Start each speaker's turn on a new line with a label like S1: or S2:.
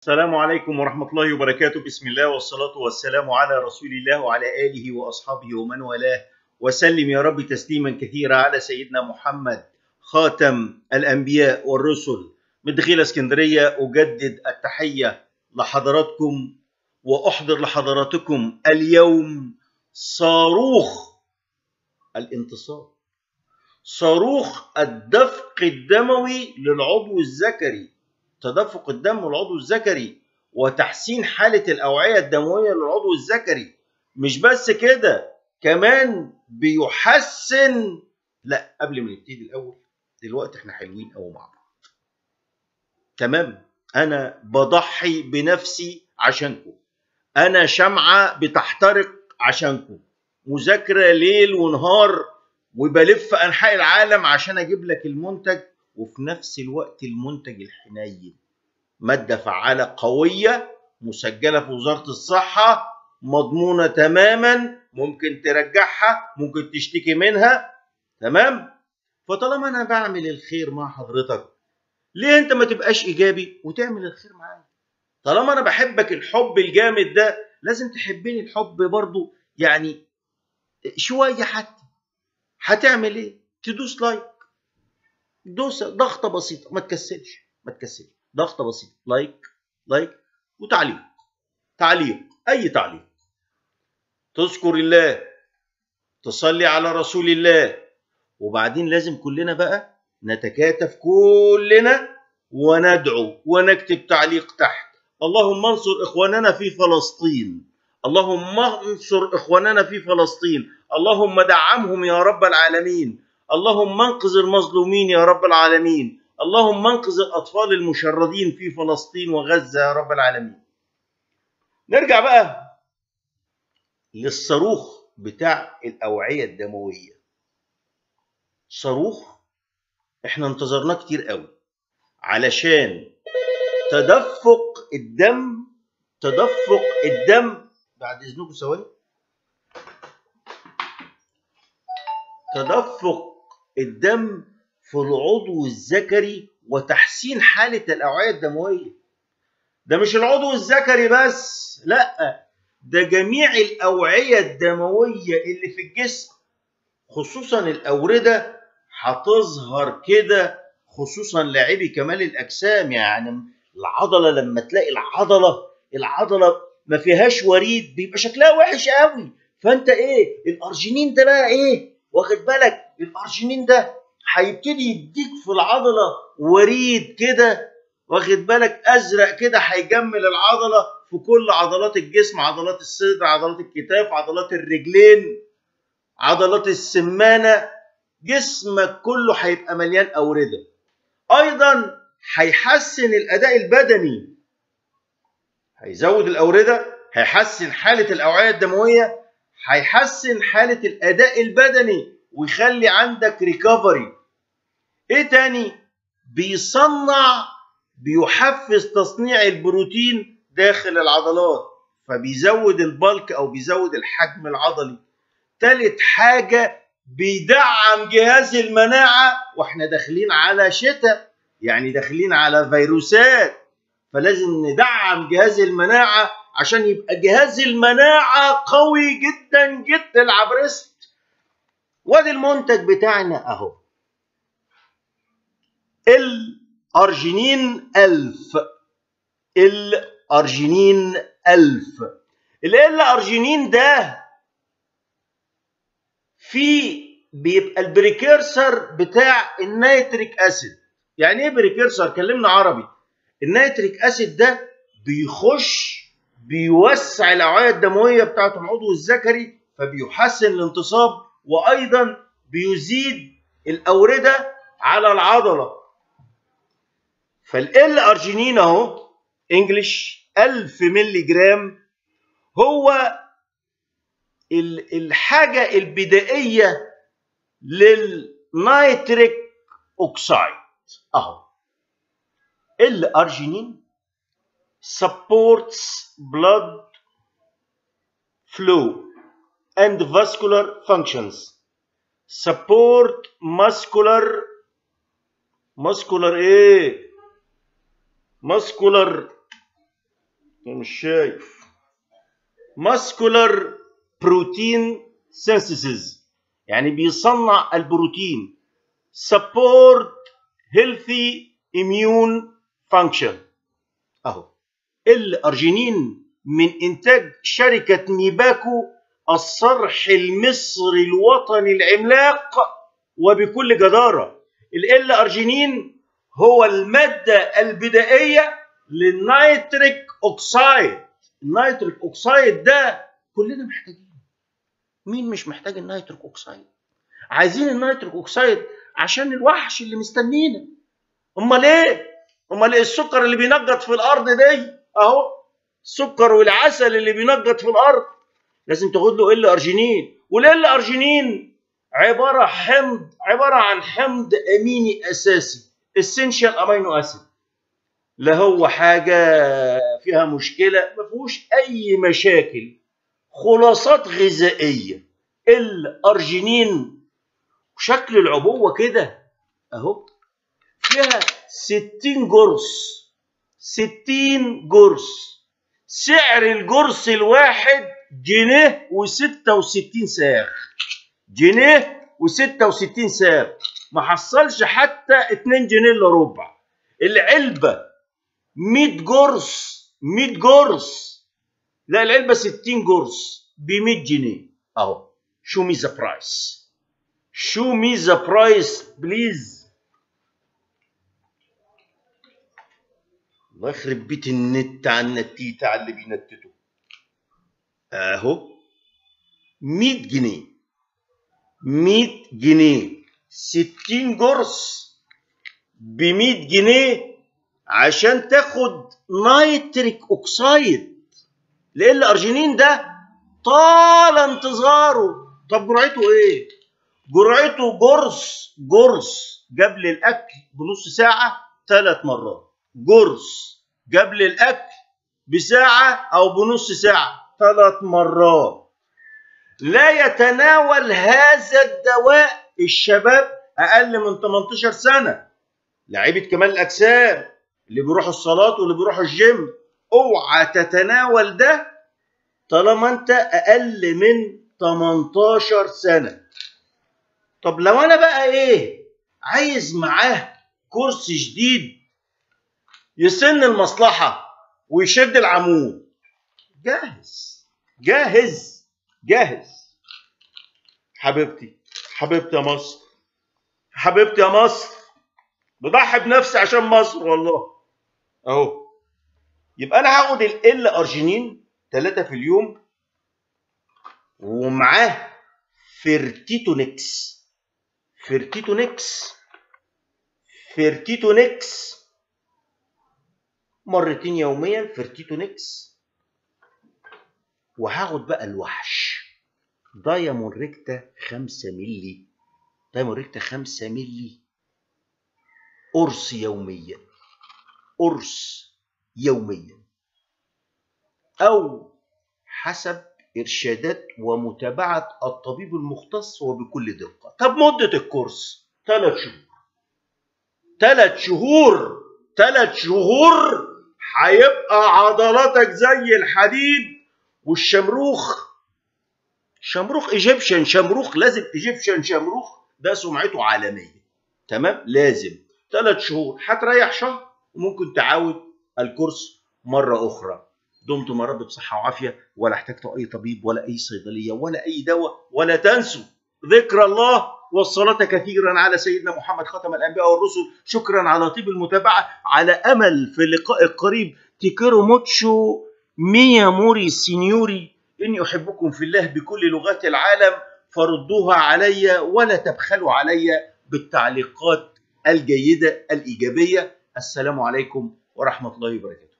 S1: السلام عليكم ورحمة الله وبركاته بسم الله والصلاة والسلام على رسول الله وعلى آله وأصحابه ومن والاه وسلم يا رب تسليما كثيرا على سيدنا محمد خاتم الأنبياء والرسل من دخيل اسكندرية أجدد التحية لحضراتكم وأحضر لحضراتكم اليوم صاروخ الانتصار صاروخ الدفق الدموي للعضو الذكري تدفق الدم للعضو الذكري وتحسين حالة الأوعية الدموية للعضو الذكري مش بس كده كمان بيحسن لا قبل ما نبتدي الأول دلوقتي احنا حلوين قوي مع بعض تمام أنا بضحي بنفسي عشانكم أنا شمعة بتحترق عشانكم مذاكرة ليل ونهار وبلف أنحاء العالم عشان أجيب لك المنتج وفي نفس الوقت المنتج الحنين مادة فعالة قوية مسجلة في وزارة الصحة مضمونة تماما ممكن ترجعها ممكن تشتكي منها تمام فطالما انا بعمل الخير مع حضرتك ليه انت ما تبقاش ايجابي وتعمل الخير معايا طالما انا بحبك الحب الجامد ده لازم تحبني الحب برضو يعني شوية حتى هتعمل ايه تدوس لايك دوسة ضغطة بسيطة ما تكسلش ما تكسلش ضغطة بسيطة لايك لايك وتعليق تعليق أي تعليق تذكر الله تصلي على رسول الله وبعدين لازم كلنا بقى نتكاتف كلنا وندعو ونكتب تعليق تحت اللهم انصر إخواننا في فلسطين اللهم انصر إخواننا في فلسطين اللهم دعمهم يا رب العالمين اللهم انقذ المظلومين يا رب العالمين اللهم انقذ الاطفال المشردين في فلسطين وغزه يا رب العالمين نرجع بقى للصاروخ بتاع الاوعيه الدمويه صاروخ احنا انتظرناه كتير قوي علشان تدفق الدم تدفق الدم بعد اذنكم ثواني تدفق الدم في العضو الذكري وتحسين حالة الأوعية الدموية ده مش العضو الذكري بس لا ده جميع الأوعية الدموية اللي في الجسم خصوصا الأوردة هتظهر كده خصوصا لاعبي كمال الأجسام يعني العضلة لما تلاقي العضلة العضلة ما فيهاش وريد بيبقى شكلها وحش قوي فانت ايه الارجينين ده بقى ايه واخد بالك الارجينين ده هيبتدي يديك في العضله وريد كده واخد بالك ازرق كده هيجمل العضله في كل عضلات الجسم عضلات الصدر عضلات الكتاف عضلات الرجلين عضلات السمانه جسمك كله هيبقى مليان اورده ايضا هيحسن الاداء البدني هيزود الاورده هيحسن حاله الاوعيه الدمويه هيحسن حالة الأداء البدني ويخلي عندك ريكفري إيه تاني؟ بيصنع بيحفز تصنيع البروتين داخل العضلات فبيزود البلك أو بيزود الحجم العضلي تالت حاجة بيدعم جهاز المناعة واحنا داخلين على شتاء يعني داخلين على فيروسات فلازم ندعم جهاز المناعة عشان يبقى جهاز المناعة قوي جدا جدا العبرست وادي المنتج بتاعنا اهو الارجينين ألف الارجينين ألف ال ارجينين ده في بيبقى البريكيرسر بتاع النيتريك اسيد يعني ايه بريكيرسر كلمنا عربي النيتريك اسيد ده بيخش بيوسع الاوعيه الدمويه بتاعه العضو الذكري فبيحسن الانتصاب وايضا بيزيد الاورده على العضله فال ارجينين اهو انجلش 1000 مللي جرام هو الحاجه البدائيه للنيتريك اوكسايد اهو الارجينين supports blood flow and vascular functions support muscular muscular ايه muscular مش شايف muscular protein synthesis يعني بيصنع البروتين support healthy immune function اهو الارجينين من انتاج شركه ميباكو الصرح المصري الوطني العملاق وبكل جداره ال ارجينين هو الماده البدائيه للنيتريك اوكسايد النيتريك اوكسايد ده كلنا محتاجينه مين مش محتاج النيتريك اوكسايد عايزين النيتريك اوكسايد عشان الوحش اللي مستنينا امال ايه امال ايه السكر اللي بينقط في الارض دي اهو السكر والعسل اللي بينقط في الارض لازم تاخد له ال ارجينين والال ارجينين عباره حمض عباره عن حمض اميني اساسي اسينشال امينو اسيد لا هو حاجه فيها مشكله ما فيهوش اي مشاكل خلاصات غذائيه الارجينين شكل العبوه كده اهو فيها 60 جرص 60 جرص سعر الجرص الواحد جنيه و66 ساغ جنيه و66 ساغ ما حصلش حتى 2 جنيه الا ربع العلبه 100 جرص 100 جرص لا العلبه 60 جرص ب 100 جنيه اهو شو مي ذا برايس شو مي ذا برايس بليز الله يخرب بيت النت على النتيتة على اللي بينتتوا اهو 100 جنيه 100 جنيه 60 جرص ب 100 جنيه عشان تاخد نيتريك اوكسايد لان الارجينين ده طال انتظاره طب جرعته ايه جرعته جرص جرص قبل الاكل بنص ساعه ثلاث مرات جرص قبل الاكل بساعه او بنص ساعه ثلاث مرات لا يتناول هذا الدواء الشباب اقل من 18 سنه لعيبه كمال الاجسام اللي بيروحوا الصلاه واللي بيروحوا الجيم اوعى تتناول ده طالما انت اقل من 18 سنه طب لو انا بقى ايه عايز معاه كورس جديد يسن المصلحه ويشد العمود جاهز جاهز جاهز حبيبتي حبيبتي يا مصر حبيبتي يا مصر بضحي بنفسي عشان مصر والله اهو يبقى انا هاخد ال ارجينين ثلاثة في اليوم ومعاه فيرتيتونكس فيرتيتونكس فيرتيتونكس مرتين يوميا فيرتيتونكس وهاخد بقى الوحش دايمون ريكتا 5 ملي دايمون ريكتا 5 ملي قرص يوميا قرص يوميا أو حسب إرشادات ومتابعة الطبيب المختص وبكل دقة طب مدة الكورس ثلاث شهور ثلاث شهور ثلاث شهور هيبقى عضلاتك زي الحديد والشمروخ شمروخ ايجيبشن شمروخ لازم ايجيبشن شمروخ ده سمعته عالميه تمام لازم ثلاث شهور هتريح شهر وممكن تعاود الكورس مره اخرى دمتم يا رب بصحه وعافيه ولا احتجتوا اي طبيب ولا اي صيدليه ولا اي دواء ولا تنسوا ذكر الله والصلاة كثيرا على سيدنا محمد خاتم الأنبياء والرسل شكرا على طيب المتابعة على أمل في اللقاء القريب تيكيرو موتشو ميا موري سينيوري إني أحبكم في الله بكل لغات العالم فردوها علي ولا تبخلوا علي بالتعليقات الجيدة الإيجابية السلام عليكم ورحمة الله وبركاته